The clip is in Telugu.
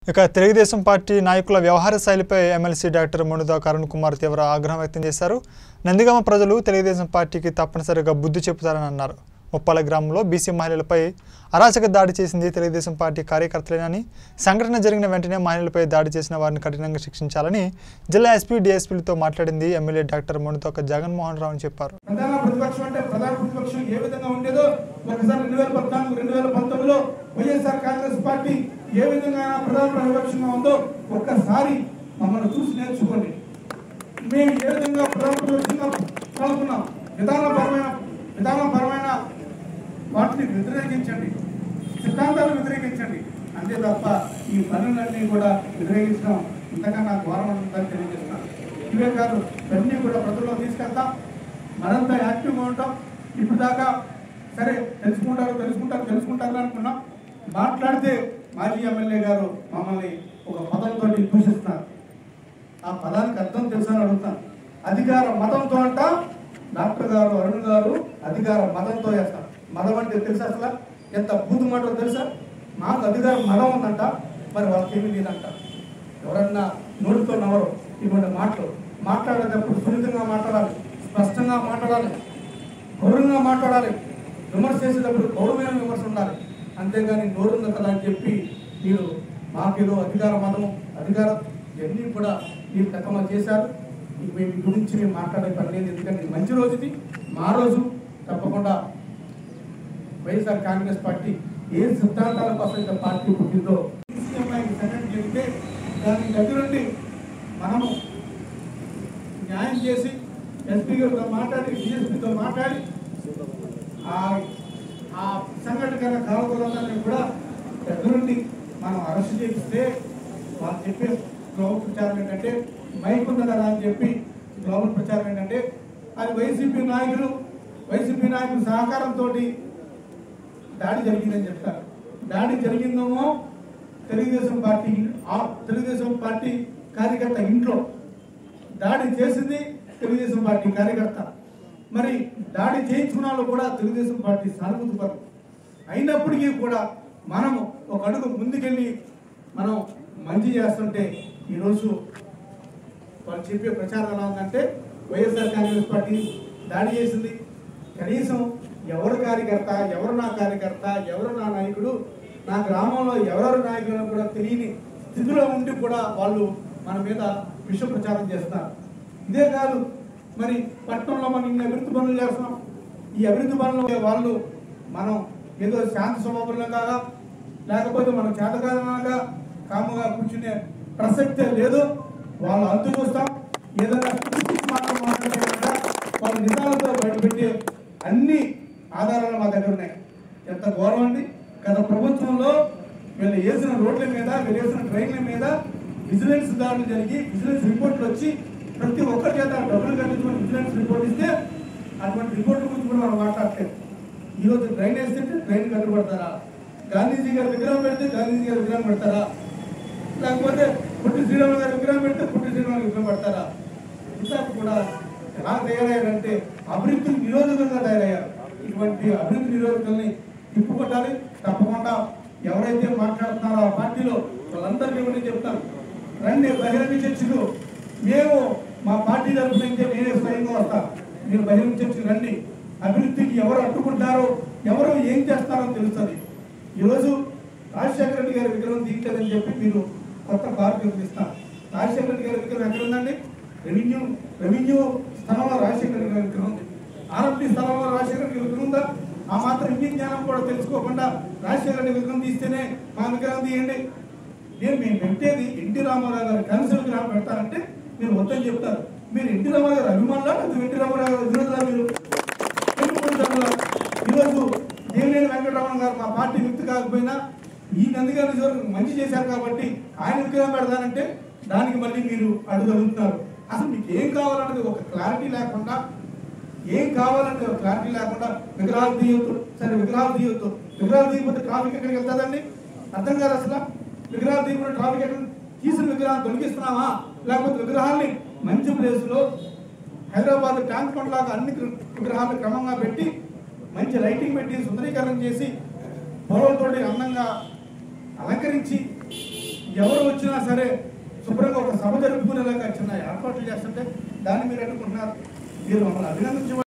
ఇక తెలుగుదేశం పార్టీ నాయకుల వ్యవహార శైలిపై ఎమ్మెల్సీ డాక్టర్ మునుదా కరుణ్ కుమార్ తీవ్ర ఆగ్రహం వ్యక్తం చేశారు నందిగామ ప్రజలు తెలుగుదేశం పార్టీకి తప్పనిసరిగా బుద్ధి చెబుతారని అన్నారు ముప్పాల గ్రామంలో బీసీ మహిళలపై అరాచక దాడి చేసింది తెలుగుదేశం పార్టీ కార్యకర్తలేనని సంఘటన జరిగిన వెంటనే మహిళలపై దాడి చేసిన వారిని కఠినంగా శిక్షించాలని జిల్లా ఎస్పీ డిఎస్పీలతో మాట్లాడింది ఎమ్మెల్యే డాక్టర్ మునుతోక జగన్మోహన్ రావు అని చెప్పారు ప్రధాన ప్రతిపక్షం అంటే ప్రధాన ప్రతిపక్షం ఏ విధంగా ఉండేదో ఒకసారి రెండు వేల పద్నాలుగు రెండు వేల పంతొమ్మిదిలో వైఎస్ఆర్ కాంగ్రెస్ పార్టీ ఏ విధంగా ప్రధాన ప్రతిపక్షంగా ఉందో ఒక్కసారి మమ్మల్ని చూసి నేర్చుకోండి మేము ఏ విధంగా ప్రధాన ప్రతిపక్షంగా పాల్గొన్నాం విధానపరమైన విధానపరమైన వాటిని వ్యతిరేకించండి సిద్ధాంతాలు వ్యతిరేకించండి అంతే తప్ప ఈ పనులన్నీ కూడా వ్యతిరేకించడం ఇంతకన్నా ఘోరం ఉందని తెలియజేస్తున్నాను ఇవే కాదు ఇవన్నీ కూడా ప్రజల్లో తీసుకెళ్తాం మరంతా యాక్టివ్గా ఉంటాం ఇప్పుడు దాకా సరే తెలుసుకుంటారు తెలుసుకుంటారు తెలుసుకుంటారు అనుకున్నాం మాట్లాడితే మాజీ ఎమ్మెల్యే గారు మమ్మల్ని ఒక పదంతో దూషిస్తున్నారు ఆ పదానికి అర్థం తెలుసా అని అడుగుతాను అధికార మతంతో అంట డాక్టర్ గారు అరుణ్ గారు అధికార మతంతో వేస్తారు మతం అంటే తెలుసా అసలు ఎంత బూతు మాటలో తెలుసా మాకు అధికార మతం ఉందంట మరి వాళ్ళకి ఏమీ లేదంట ఎవరన్నా నోటితో నవరు ఇటువంటి మాటలు మాట్లాడేటప్పుడు సున్నితంగా మాట్లాడాలి స్పష్టంగా మాట్లాడాలి గౌరవంగా మాట్లాడాలి విమర్శ చేసేటప్పుడు గౌరవమైన విమర్శ ఉండాలి అంతేగాని నోరుంది కదా అని చెప్పి మీరు మాకేదో అధికార మతం అధికారం ఇవన్నీ కూడా మీరు గతంలో చేశారు ఇక మీ గురించి మేము మాట్లాడే పని లేదు ఎందుకంటే ఇది మంచి రోజు ఇది మా రోజు తప్పకుండా వైఎస్ఆర్ కాంగ్రెస్ పార్టీ ఏ సిద్ధాంతాల కోసం ఇంకా పార్టీ పుట్టిందో అమ్మాయికి సెకండ్ జరిగితే దాని దగ్గరుండి మనము న్యాయం చేసి ఎస్పీ గారితో మాట్లాడి డిఎస్పీతో మాట్లాడి ఆ ఆ సంఘటన కావకూడదని కూడా దగ్గరుండి మనం అరెస్ట్ చేయిస్తే వాళ్ళు చెప్పే గ్లోబల్ ప్రచారం ఏంటంటే మైక్ ఉంది కదా అని చెప్పి గ్లోబల్ ప్రచారం ఏంటంటే అది వైసీపీ నాయకులు వైసీపీ నాయకుల సహకారంతో దాడి జరిగిందని చెప్తారు దాడి జరిగిందేమో తెలుగుదేశం పార్టీ ఆ తెలుగుదేశం పార్టీ కార్యకర్త ఇంట్లో దాడి చేసింది తెలుగుదేశం పార్టీ కార్యకర్త మరి దాడి చేయించుకున్న వాళ్ళు కూడా తెలుగుదేశం పార్టీ సానుభూతి పరు అయినప్పటికీ కూడా మనము ఒక అడుగు ముందుకెళ్ళి మనం మంచి చేస్తుంటే ఈరోజు వాళ్ళు చెప్పే ప్రచారం ఎలా ఉందంటే వైఎస్ఆర్ కాంగ్రెస్ పార్టీ దాడి చేసింది కనీసం ఎవరు కార్యకర్త ఎవరు నా కార్యకర్త ఎవరు నా నాయకుడు నా గ్రామంలో ఎవరెవరు నాయకులను కూడా తెలియని స్థితిలో ఉండి కూడా వాళ్ళు మన మీద విష ప్రచారం చేస్తున్నారు ఇదే కాదు మరి పట్టణంలో మనం ఇన్ని అభివృద్ధి పనులు చేస్తున్నాం ఈ అభివృద్ధి పనులు వాళ్ళు మనం ఏదో శాంతి స్వభావంలో కాగా లేకపోతే మనం చేతకాదనగా కాముగా కూర్చునే ప్రసక్తే లేదు వాళ్ళు అంతు చూస్తాం ఏదైనా పిచ్చి మాటలు మాట్లాడే కనుక వాళ్ళ నిజాలతో బయటపెట్టే అన్ని ఆధారాలు మా దగ్గర ఉన్నాయి ఎంత గౌరవం అండి గత ప్రభుత్వంలో వీళ్ళు వేసిన రోడ్ల మీద వీళ్ళు వేసిన ట్రైన్ల మీద విజిలెన్స్ దాడులు జరిగి విజిలెన్స్ రిపోర్ట్లు వచ్చి ప్రతి ఒక్కరి చేత డబ్బులు కట్టించుకొని విజిలెన్స్ రిపోర్ట్ ఇస్తే అటువంటి రిపోర్ట్ గురించి కూడా మనం మాట్లాడలేదు ఈ రోజు ట్రైన్ వేస్తే ట్రైన్ కట్టుబడతారా గాంధీజీ గారి విగ్రహం పెడితే గాంధీజీ గారి విగ్రహం పెడతారా లేకపోతే పుట్టి శ్రీరాములు గారి విగ్రహం పెడితే పుట్టి శ్రీరాములు విగ్రహం పెడతారా ఇంకా కూడా ఎలా తయారయ్యారంటే అభివృద్ధి నిరోధకంగా తయారయ్యారు ఇటువంటి అభివృద్ధి నిరోధకుల్ని తిప్పుకొట్టాలి తప్పకుండా ఎవరైతే మాట్లాడుతున్నారో ఆ పార్టీలో వాళ్ళందరికీ కూడా చెప్తాను రండి బహిరంగ చర్చకు మేము మా పార్టీ తరఫున అయితే నేనే స్వయంగా వస్తాను మీరు బహిరంగ చర్చకు రండి అభివృద్ధికి ఎవరు అడ్డుకుంటారో ఎవరు ఏం చేస్తారో తెలుస్తుంది ఈరోజు రాజశేఖర రెడ్డి గారి విగ్రహం తీయలేదని చెప్పి మీరు కొత్త పార్టీ ఇస్తారు రాజశేఖర రెడ్డి గారి విగ్రహం ఎక్కడ ఉందండి రెవెన్యూ రెవెన్యూ స్థలంలో రాజశేఖర రెడ్డి గారి విగ్రహం ఉంది ఆర్ఎంపీ స్థలంలో రాజశేఖర రెడ్డి గారి విగ్రహం ఉందా ఆ మాత్రం ఇంటి జ్ఞానం కూడా తెలుసుకోకుండా రాజశేఖర రెడ్డి విగ్రహం తీస్తేనే మా విగ్రహం తీయండి నేను మేము పెట్టేది ఎన్టీ రామారావు గారి కనీస విగ్రహం పెడతారంటే మీరు వద్దని చెప్తారు మీరు ఎన్టీ రామారావు గారి అభిమానులా లేదా ఎన్టీ రామారావు గారి విరోధులా మీరు ఎందుకు పొందుతారు? ఈరోజు దేవినేని వెంకటరమణ గారు మా పార్టీ వ్యక్తి కాకపోయినా ఈ నందిగారి నిజవర్గం మంచి చేశారు కాబట్టి ఆయన విగ్రహం పెడతానంటే దానికి మళ్ళీ మీరు అడుగుతున్నారు అసలు మీకు ఏం కావాలన్నది ఒక క్లారిటీ లేకుండా ఏం కావాలంటే ఒక క్లారిటీ లేకుండా విగ్రహాలు తీయొద్దు సరే విగ్రహాలు తీయొద్దు విగ్రహాలు తీయకపోతే ట్రాఫిక్ ఎక్కడికి వెళ్తాదండి అర్థం కాదు అసలు విగ్రహాలు తీయకుండా ట్రాఫిక్ ఎక్కడ తీసిన విగ్రహాలు తొలగిస్తున్నావా లేకపోతే విగ్రహాల్ని మంచి ప్లేస్లో హైదరాబాద్ ట్యాంక్ బండ్ లాగా అన్ని విగ్రహాలు క్రమంగా పెట్టి మంచి లైటింగ్ పెట్టి సుందరీకరణ చేసి పొలలతోటి అందంగా అలంకరించి ఎవరు వచ్చినా సరే శుభ్రంగా ఒక సభ జరుపుకునేలాగా చిన్న ఏర్పాట్లు చేస్తుంటే దాన్ని మీరు అడ్డుకుంటున్నారు మీరు మమ్మల్ని అభినందించ